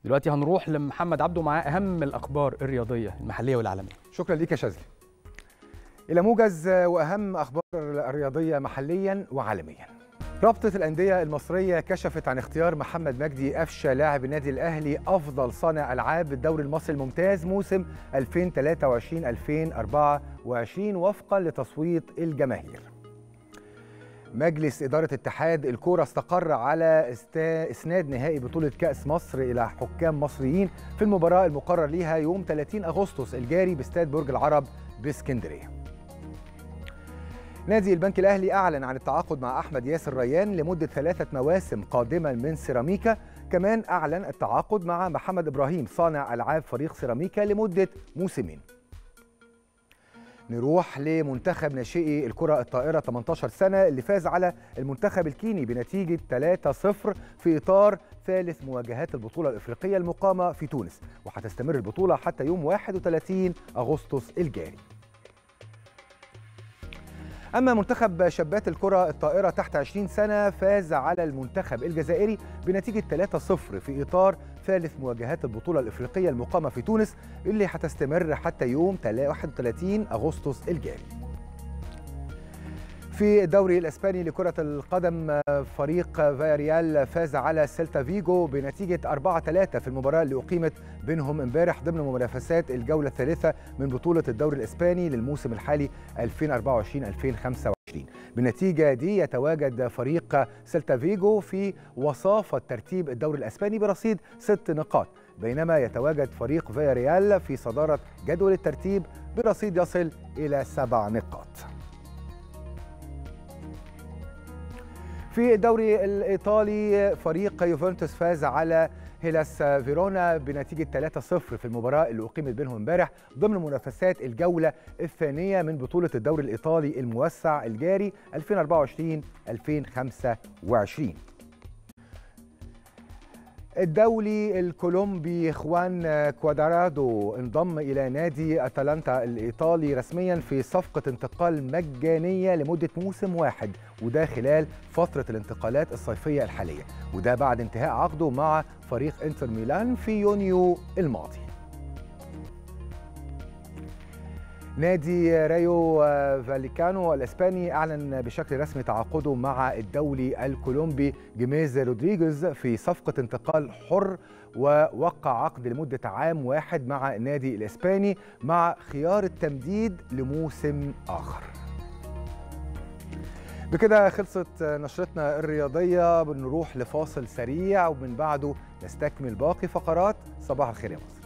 دلوقتي هنروح لمحمد عبده معاه اهم الاخبار الرياضيه المحليه والعالميه شكرا ليك يا شاذلي الى موجز واهم اخبار الرياضيه محليا وعالميا رابطة الأندية المصرية كشفت عن اختيار محمد مجدي قفشة لاعب النادي الأهلي أفضل صانع ألعاب بالدوري المصري الممتاز موسم 2023-2024 وفقا لتصويت الجماهير مجلس إدارة اتحاد الكورة استقر على إسناد نهائي بطولة كأس مصر إلى حكام مصريين في المباراة المقرر ليها يوم 30 أغسطس الجاري باستاد برج العرب باسكندرية نادي البنك الأهلي أعلن عن التعاقد مع أحمد ياسر ريان لمدة ثلاثة مواسم قادمة من سيراميكا كمان أعلن التعاقد مع محمد إبراهيم صانع ألعاب فريق سيراميكا لمدة موسمين نروح لمنتخب ناشئي الكرة الطائرة 18 سنة اللي فاز على المنتخب الكيني بنتيجة 3-0 في إطار ثالث مواجهات البطولة الإفريقية المقامة في تونس وهتستمر البطولة حتى يوم 31 أغسطس الجاري أما منتخب شابات الكرة الطائرة تحت 20 سنة فاز على المنتخب الجزائري بنتيجة 3-0 في إطار ثالث مواجهات البطولة الإفريقية المقامة في تونس اللي هتستمر حتى يوم 31 أغسطس الجاري في الدوري الاسباني لكره القدم فريق فياريال فاز على سيلتا فيجو بنتيجه 4 3 في المباراه اللي اقيمت بينهم امبارح ضمن منافسات الجوله الثالثه من بطوله الدوري الاسباني للموسم الحالي 2024 2025 بالنتيجه دي يتواجد فريق سيلتا فيجو في وصافه ترتيب الدوري الاسباني برصيد ست نقاط بينما يتواجد فريق فياريال في صداره جدول الترتيب برصيد يصل الى سبع نقاط في الدوري الايطالي فريق يوفنتوس فاز على هيلاس فيرونا بنتيجه 3-0 في المباراه اللي اقيمت بينهم امبارح ضمن منافسات الجوله الثانيه من بطوله الدوري الايطالي الموسع الجاري 2024 2025 الدولي الكولومبي خوان كوادرادو انضم إلى نادي أتلانتا الإيطالي رسميا في صفقة انتقال مجانية لمدة موسم واحد وده خلال فترة الانتقالات الصيفية الحالية وده بعد انتهاء عقده مع فريق انتر ميلان في يونيو الماضي نادي رايو فاليكانو الاسباني اعلن بشكل رسمي تعاقده مع الدولي الكولومبي جيميز رودريجيز في صفقه انتقال حر ووقع عقد لمده عام واحد مع النادي الاسباني مع خيار التمديد لموسم اخر. بكده خلصت نشرتنا الرياضيه بنروح لفاصل سريع ومن بعده نستكمل باقي فقرات صباح الخير يا مصر.